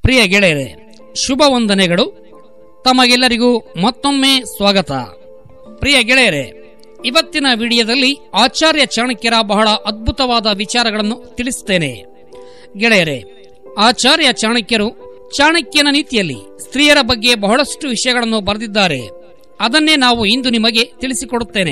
ಪ್ರಿಯ ಗೆಳೆಯರೆ ಶುಭ ವಂದನೆಗಳು ತಮಗೆಲ್ಲರಿಗೂ ಮತ್ತೊಮ್ಮೆ ಸ್ವಾಗತ ಪ್ರಿಯ ಗೆಳೆಯರೆ ಇವತ್ತಿನ ವಿಡಿಯೋದಲ್ಲಿ ಆಚಾರ್ಯ ಚಾಣಕ್ಯರ ಬಹಳ ಅದ್ಭುತವಾದ ವಿಚಾರಗಳನ್ನು ತಿಳಿಸುತ್ತೇನೆ ಗೆಳೆಯರೆ ಆಚಾರ್ಯ ಚಾಣಕ್ಯರು ಚಾಣಕ್ಯನ ನೀತಿಯಲ್ಲಿ ಸ್ತ್ರೀಯರ ಬಗ್ಗೆ ಬಹಳಷ್ಟು ವಿಷಯಗಳನ್ನು ಬರೆದಿದ್ದಾರೆ ಅದನ್ನೇ ನಾವು ಇಂದು ನಿಮಗೆ ತಿಳಿಸಿಕೊಡುತ್ತೇನೆ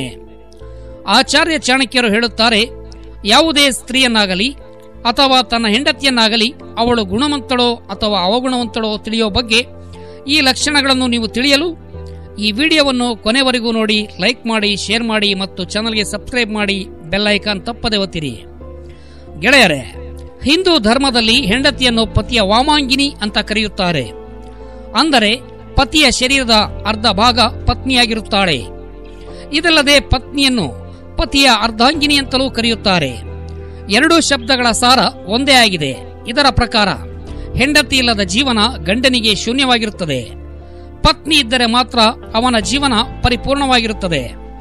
ಆಚಾರ್ಯ ಚಾಣಕ್ಯರು ಹೇಳುತ್ತಾರೆ ಯಾವುದೇ ಸ್ತ್ರೀಯನ್ನಾಗಲಿ ಅಥವಾ ತನ್ನ ಹೆಂಡತಿಯನ್ನಾಗಲಿ ಅವಳು ಗುಣವಂತಳೋ ಅಥವಾ ಅವಗುಣವಂತಳೋ ತಿಳಿಯೋ ಬಗ್ಗೆ ಈ ಲಕ್ಷಣಗಳನ್ನು ನೀವು ತಿಳಿಯಲು ಈ ವಿಡಿಯೋವನ್ನು ಕೊನೆವರೆಗೂ ನೋಡಿ ಲೈಕ್ ಮಾಡಿ ಶೇರ್ ಮಾಡಿ ಮತ್ತು ಚಾನಲ್ಗೆ ಸಬ್ಸ್ಕ್ರೈಬ್ ಮಾಡಿ ಬೆಲ್ ಐಕಾನ್ ತಪ್ಪದೆ ಒತ್ತಿರಿ ಗೆಳೆಯರೆ ಹಿಂದೂ ಧರ್ಮದಲ್ಲಿ ಹೆಂಡತಿಯನ್ನು ಪತಿಯ ವಾಮಾಂಗಿನಿ ಅಂತ ಕರೆಯುತ್ತಾರೆ ಅಂದರೆ ಪತಿಯ ಶರೀರದ ಅರ್ಧ ಭಾಗ ಪತ್ನಿಯಾಗಿರುತ್ತಾಳೆ ಇದಲ್ಲದೆ ಪತ್ನಿಯನ್ನು ಪತಿಯ ಅರ್ಧಾಂಗಿನಿ ಅಂತಲೂ ಕರೆಯುತ್ತಾರೆ ಎರಡೂ ಶಬ್ದಗಳ ಸಾರ ಒಂದೇ ಆಗಿದೆ ಇದರ ಪ್ರಕಾರ ಹೆಂಡತಿ ಇಲ್ಲದ ಜೀವನ ಗಂಡನಿಗೆ ಶೂನ್ಯವಾಗಿರುತ್ತದೆ ಪತ್ನಿ ಇದ್ದರೆ ಮಾತ್ರ ಅವನ ಜೀವನ ಪರಿಪೂರ್ಣವಾಗಿರುತ್ತದೆ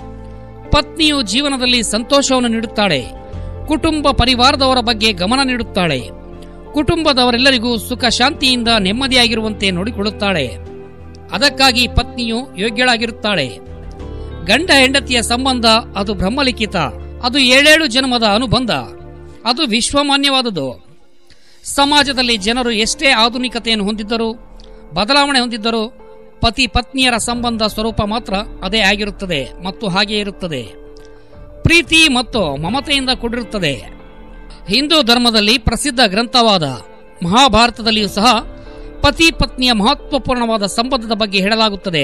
ಪತ್ನಿಯು ಜೀವನದಲ್ಲಿ ಸಂತೋಷವನ್ನು ನೀಡುತ್ತಾಳೆ ಕುಟುಂಬ ಪರಿವಾರದವರ ಬಗ್ಗೆ ಗಮನ ನೀಡುತ್ತಾಳೆ ಕುಟುಂಬದವರೆಲ್ಲರಿಗೂ ಸುಖ ಶಾಂತಿಯಿಂದ ನೆಮ್ಮದಿಯಾಗಿರುವಂತೆ ನೋಡಿಕೊಳ್ಳುತ್ತಾಳೆ ಅದಕ್ಕಾಗಿ ಪತ್ನಿಯು ಯೋಗ್ಯಳಾಗಿರುತ್ತಾಳೆ ಗಂಡ ಹೆಂಡತಿಯ ಸಂಬಂಧ ಅದು ಬ್ರಹ್ಮಲಿಖಿತ ಅದು ಏಳೇಳು ಜನ್ಮದ ಅನುಬಂಧ ಅದು ವಿಶ್ವಮಾನ್ಯವಾದುದು ಸಮಾಜದಲ್ಲಿ ಜನರು ಎಷ್ಟೇ ಆಧುನಿಕತೆಯನ್ನು ಹೊಂದಿದ್ದರೂ ಬದಲಾವಣೆ ಹೊಂದಿದ್ದರೂ ಪತಿ ಪತ್ನಿಯರ ಸಂಬಂಧ ಸ್ವರೂಪ ಮಾತ್ರ ಅದೇ ಆಗಿರುತ್ತದೆ ಮತ್ತು ಹಾಗೆ ಇರುತ್ತದೆ ಪ್ರೀತಿ ಮತ್ತು ಮಮತೆಯಿಂದ ಕೂಡಿರುತ್ತದೆ ಹಿಂದೂ ಧರ್ಮದಲ್ಲಿ ಪ್ರಸಿದ್ಧ ಗ್ರಂಥವಾದ ಮಹಾಭಾರತದಲ್ಲಿಯೂ ಸಹ ಪತಿ ಪತ್ನಿಯ ಮಹತ್ವಪೂರ್ಣವಾದ ಸಂಬಂಧದ ಬಗ್ಗೆ ಹೇಳಲಾಗುತ್ತದೆ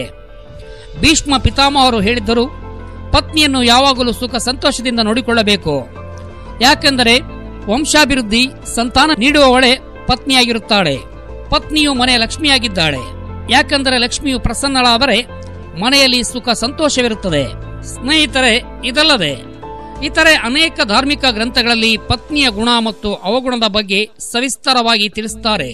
ಭೀಷ್ಮ ಪಿತಾಮಹರು ಹೇಳಿದ್ದರು ಪತ್ನಿಯನ್ನು ಯಾವಾಗಲೂ ಸುಖ ಸಂತೋಷದಿಂದ ನೋಡಿಕೊಳ್ಳಬೇಕು ಯಾಕೆಂದರೆ ವಂಶಾಭಿವೃದ್ಧಿ ಸಂತಾನ ನೀಡುವವಳೆ ಪತ್ನಿಯಾಗಿರುತ್ತಾಳೆ ಪತ್ನಿಯು ಮನೆಯ ಲಕ್ಷ್ಮಿಯಾಗಿದ್ದಾಳೆ ಯಾಕೆಂದರೆ ಲಕ್ಷ್ಮಿಯು ಪ್ರಸನ್ನಳಾದರೆ ಮನೆಯಲ್ಲಿ ಸುಖ ಸಂತೋಷವಿರುತ್ತದೆ ಸ್ನೇಹಿತರೆ ಇದಲ್ಲದೆ ಇತರೆ ಅನೇಕ ಧಾರ್ಮಿಕ ಗ್ರಂಥಗಳಲ್ಲಿ ಪತ್ನಿಯ ಗುಣ ಮತ್ತು ಅವಗುಣದ ಬಗ್ಗೆ ಸವಿಸ್ತಾರವಾಗಿ ತಿಳಿಸುತ್ತಾರೆ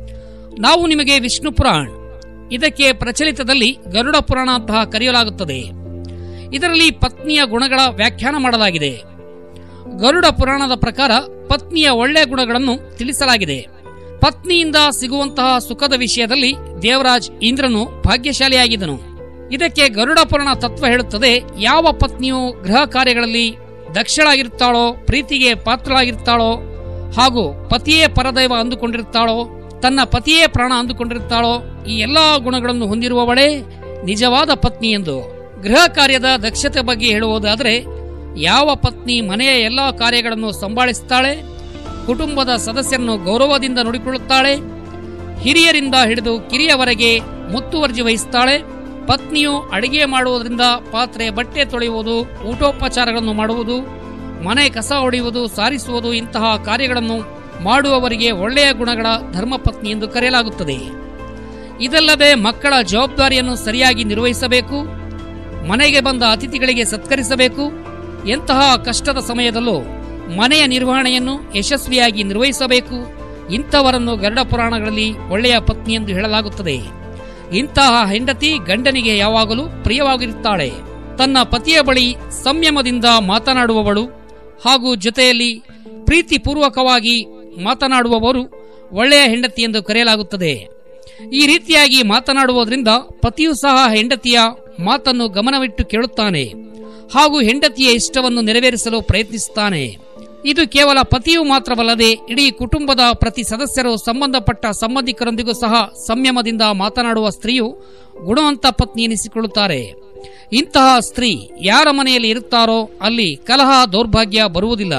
ನಾವು ನಿಮಗೆ ವಿಷ್ಣು ಪುರಾಣ ಇದಕ್ಕೆ ಪ್ರಚಲಿತದಲ್ಲಿ ಗರುಡ ಪುರಾಣ ಅಂತಹ ಕರೆಯಲಾಗುತ್ತದೆ ಇದರಲ್ಲಿ ಪತ್ನಿಯ ಗುಣಗಳ ವ್ಯಾಖ್ಯಾನ ಮಾಡಲಾಗಿದೆ ಗರುಡ ಪುರಾಣದ ಪ್ರಕಾರ ಪತ್ನಿಯ ಒಳ್ಳೆಯ ಗುಣಗಳನ್ನು ತಿಳಿಸಲಾಗಿದೆ ಪತ್ನಿಯಿಂದ ಸಿಗುವಂತಹ ಸುಖದ ವಿಷಯದಲ್ಲಿ ದೇವರಾಜ್ ಇಂದ್ರನು ಭಾಗ್ಯಶಾಲಿಯಾಗಿದ್ದನು ಇದಕ್ಕೆ ಗರುಡ ಪುರಾಣ ತತ್ವ ಹೇಳುತ್ತದೆ ಯಾವ ಪತ್ನಿಯು ಗೃಹ ಕಾರ್ಯಗಳಲ್ಲಿ ದಕ್ಷಳಾಗಿರುತ್ತಾಳೋ ಪ್ರೀತಿಗೆ ಪಾತ್ರಳಾಗಿರುತ್ತಾಳೋ ಹಾಗೂ ಪತಿಯೇ ಪರದೈವ ಅಂದುಕೊಂಡಿರುತ್ತಾಳೋ ತನ್ನ ಪತಿಯೇ ಪ್ರಾಣ ಅಂದುಕೊಂಡಿರುತ್ತಾಳೋ ಈ ಎಲ್ಲಾ ಗುಣಗಳನ್ನು ಹೊಂದಿರುವವಳೇ ನಿಜವಾದ ಪತ್ನಿ ಎಂದು ಗೃಹ ಕಾರ್ಯದ ದಕ್ಷತೆ ಬಗ್ಗೆ ಹೇಳುವುದಾದರೆ ಯಾವ ಪತ್ನಿ ಮನೆಯ ಎಲ್ಲಾ ಕಾರ್ಯಗಳನ್ನು ಸಂಭಾಳಿಸುತ್ತಾಳೆ ಕುಟುಂಬದ ಸದಸ್ಯರನ್ನು ಗೌರವದಿಂದ ನೋಡಿಕೊಳ್ಳುತ್ತಾಳೆ ಹಿರಿಯರಿಂದ ಹಿಡಿದು ಕಿರಿಯವರೆಗೆ ಮುತ್ತುವರ್ಜಿ ವಹಿಸುತ್ತಾಳೆ ಪತ್ನಿಯು ಅಡಿಗೆ ಮಾಡುವುದರಿಂದ ಪಾತ್ರೆ ಬಟ್ಟೆ ತೊಳೆಯುವುದು ಊಟೋಪಚಾರಗಳನ್ನು ಮಾಡುವುದು ಮನೆ ಕಸ ಹೊಡೆಯುವುದು ಸಾರಿಸುವುದು ಇಂತಹ ಕಾರ್ಯಗಳನ್ನು ಮಾಡುವವರಿಗೆ ಒಳ್ಳೆಯ ಗುಣಗಳ ಧರ್ಮಪತ್ನಿ ಎಂದು ಕರೆಯಲಾಗುತ್ತದೆ ಇದಲ್ಲದೆ ಮಕ್ಕಳ ಜವಾಬ್ದಾರಿಯನ್ನು ಸರಿಯಾಗಿ ನಿರ್ವಹಿಸಬೇಕು ಮನೆಗೆ ಬಂದ ಅತಿಥಿಗಳಿಗೆ ಸತ್ಕರಿಸಬೇಕು ಎಂತಹ ಕಷ್ಟದ ಸಮಯದಲ್ಲೂ ಮನೆಯ ನಿರ್ವಹಣೆಯನ್ನು ಯಶಸ್ವಿಯಾಗಿ ನಿರ್ವಹಿಸಬೇಕು ಇಂಥವರನ್ನು ಗರುಡ ಪುರಾಣಗಳಲ್ಲಿ ಒಳ್ಳೆಯ ಪತ್ನಿ ಎಂದು ಹೇಳಲಾಗುತ್ತದೆ ಇಂತಹ ಹೆಂಡತಿ ಗಂಡನಿಗೆ ಯಾವಾಗಲೂ ಪ್ರಿಯವಾಗಿರುತ್ತಾಳೆ ತನ್ನ ಪತಿಯ ಬಳಿ ಸಂಯಮದಿಂದ ಮಾತನಾಡುವವಳು ಹಾಗೂ ಜೊತೆಯಲ್ಲಿ ಪ್ರೀತಿಪೂರ್ವಕವಾಗಿ ಮಾತನಾಡುವವರು ಒಳ್ಳೆಯ ಹೆಂಡತಿ ಎಂದು ಕರೆಯಲಾಗುತ್ತದೆ ಈ ರೀತಿಯಾಗಿ ಮಾತನಾಡುವುದರಿಂದ ಪತಿಯೂ ಸಹ ಹೆಂಡತಿಯ ಮಾತನ್ನು ಗಮನವಿಟ್ಟು ಕೇಳುತ್ತಾನೆ ಹಾಗೂ ಹೆಂಡತಿಯ ಇಷ್ಟವನ್ನು ನೆರವೇರಿಸಲು ಪ್ರಯತ್ನಿಸುತ್ತಾನೆ ಇದು ಕೇವಲ ಪತಿಯು ಮಾತ್ರವಲ್ಲದೆ ಇಡೀ ಕುಟುಂಬದ ಪ್ರತಿ ಸದಸ್ಯರು ಸಂಬಂಧಪಟ್ಟ ಸಂಬಂಧಿಕರೊಂದಿಗೂ ಸಹ ಸಂಯಮದಿಂದ ಮಾತನಾಡುವ ಸ್ತ್ರೀಯು ಗುಣವಂತ ಪತ್ನಿ ಎನಿಸಿಕೊಳ್ಳುತ್ತಾರೆ ಇಂತಹ ಸ್ತ್ರೀ ಯಾರ ಮನೆಯಲ್ಲಿ ಇರುತ್ತಾರೋ ಅಲ್ಲಿ ಕಲಹ ದೌರ್ಭಾಗ್ಯ ಬರುವುದಿಲ್ಲ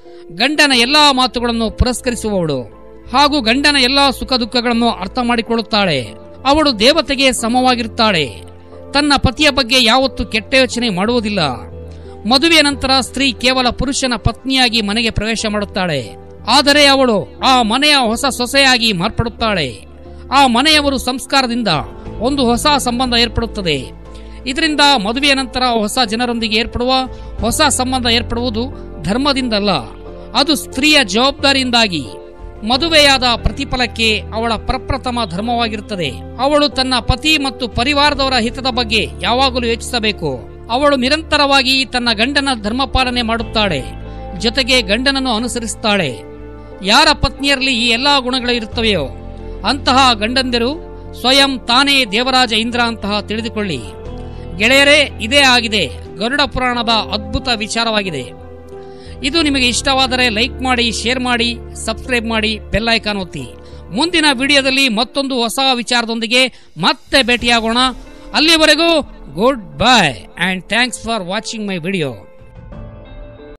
ಗಂಡನ ಎಲ್ಲಾ ಮಾತುಗಳನ್ನು ಪುರಸ್ಕರಿಸುವವಳು ಹಾಗೂ ಗಂಡನ ಎಲ್ಲಾ ಸುಖ ದುಃಖಗಳನ್ನು ಅರ್ಥ ಮಾಡಿಕೊಳ್ಳುತ್ತಾಳೆ ಅವಳು ದೇವತೆಗೆ ಸಮವಾಗಿರುತ್ತಾಳೆ ತನ್ನ ಪತಿಯ ಬಗ್ಗೆ ಯಾವತ್ತೂ ಕೆಟ್ಟ ಯೋಚನೆ ಮಾಡುವುದಿಲ್ಲ ಮದುವೆಯ ನಂತರ ಸ್ತ್ರೀ ಕೇವಲ ಪುರುಷನ ಪತ್ನಿಯಾಗಿ ಮನೆಗೆ ಪ್ರವೇಶ ಮಾಡುತ್ತಾಳೆ ಆದರೆ ಅವಳು ಆ ಮನೆಯ ಹೊಸ ಸೊಸೆಯಾಗಿ ಮಾರ್ಪಡುತ್ತಾಳೆ ಆ ಮನೆಯವರು ಸಂಸ್ಕಾರದಿಂದ ಒಂದು ಹೊಸ ಸಂಬಂಧ ಏರ್ಪಡುತ್ತದೆ ಇದರಿಂದ ಮದುವೆಯ ನಂತರ ಹೊಸ ಜನರೊಂದಿಗೆ ಏರ್ಪಡುವ ಹೊಸ ಸಂಬಂಧ ಏರ್ಪಡುವುದು ಧರ್ಮದಿಂದಲ್ಲ ಅದು ಸ್ತ್ರೀಯ ಜವಾಬ್ದಾರಿಯಿಂದಾಗಿ ಮದುವೆಯಾದ ಪ್ರತಿಫಲಕ್ಕೆ ಅವಳ ಪ್ರಪ್ರಥಮ ಧರ್ಮವಾಗಿರುತ್ತದೆ ಅವಳು ತನ್ನ ಪತಿ ಮತ್ತು ಪರಿವಾರದವರ ಹಿತದ ಬಗ್ಗೆ ಯಾವಾಗಲೂ ಯೋಚಿಸಬೇಕು ಅವಳು ನಿರಂತರವಾಗಿ ತನ್ನ ಗಂಡನ ಧರ್ಮಪಾಲನೆ ಮಾಡುತ್ತಾಳೆ ಜೊತೆಗೆ ಗಂಡನನ್ನು ಅನುಸರಿಸುತ್ತಾಳೆ ಯಾರ ಪತ್ನಿಯರಲ್ಲಿ ಈ ಎಲ್ಲಾ ಗುಣಗಳು ಇರುತ್ತವೆಯೋ ಅಂತಹ ಗಂಡಂದಿರು ಸ್ವಯಂ ತಾನೇ ದೇವರಾಜ ಇಂದ್ರ ಅಂತಹ ತಿಳಿದುಕೊಳ್ಳಿ ಗೆಳೆಯರೇ ಇದೇ ಆಗಿದೆ ಗರುಡ ಪುರಾಣದ ಅದ್ಭುತ ವಿಚಾರವಾಗಿದೆ ಇದು ನಿಮಗೆ ಇಷ್ಟವಾದರೆ ಲೈಕ್ ಮಾಡಿ ಶೇರ್ ಮಾಡಿ ಸಬ್ಸ್ಕ್ರೈಬ್ ಮಾಡಿ ಬೆಲ್ ಐಕಾನ್ ಒತ್ತಿ ಮುಂದಿನ ವಿಡಿಯೋದಲ್ಲಿ ಮತ್ತೊಂದು ಹೊಸ ವಿಚಾರದೊಂದಿಗೆ ಮತ್ತೆ ಭೇಟಿಯಾಗೋಣ ಅಲ್ಲಿವರೆಗೂ good bye and thanks for watching my video